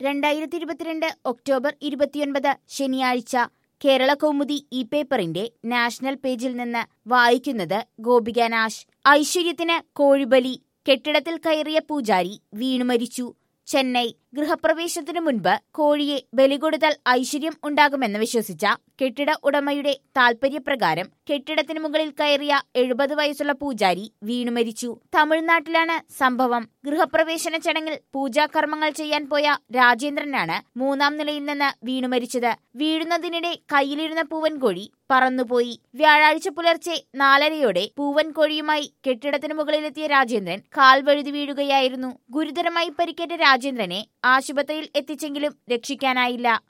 രണ്ടായിരത്തി ഇരുപത്തിരണ്ട് ഒക്ടോബർ ഇരുപത്തിയൊൻപത് ശനിയാഴ്ച കേരള കൗമുദി ഈ പേപ്പറിന്റെ നാഷണൽ പേജിൽ നിന്ന് വായിക്കുന്നത് ഗോപിക നാശ് ഐശ്വര്യത്തിന് കോഴിബലി കെട്ടിടത്തിൽ കയറിയ പൂജാരി വീണു മരിച്ചു ചെന്നൈ ഗൃഹപ്രവേശത്തിനു മുൻപ് കോഴിയെ ബലി കൊടുത്താൽ ഐശ്വര്യം ഉണ്ടാകുമെന്ന് വിശ്വസിച്ച കെട്ടിട ഉടമയുടെ താൽപര്യപ്രകാരം കെട്ടിടത്തിന് മുകളിൽ കയറിയ എഴുപത് വയസ്സുള്ള പൂജാരി വീണു മരിച്ചു തമിഴ്നാട്ടിലാണ് സംഭവം ഗൃഹപ്രവേശന ചടങ്ങിൽ പൂജാകർമ്മങ്ങൾ ചെയ്യാൻ പോയ രാജേന്ദ്രനാണ് മൂന്നാം നിലയിൽ നിന്ന് വീണു മരിച്ചത് വീഴുന്നതിനിടെ കയ്യിലിരുന്ന പൂവൻ കോഴി പറന്നുപോയി വ്യാഴാഴ്ച പുലർച്ചെ നാലരയോടെ പൂവൻ കോഴിയുമായി കെട്ടിടത്തിന് മുകളിലെത്തിയ രാജേന്ദ്രൻ കാൽ വഴുതി വീഴുകയായിരുന്നു ഗുരുതരമായി പരിക്കേറ്റ രാജേന്ദ്രനെ ആശുപത്രിയിൽ എത്തിച്ചെങ്കിലും രക്ഷിക്കാനായില്ല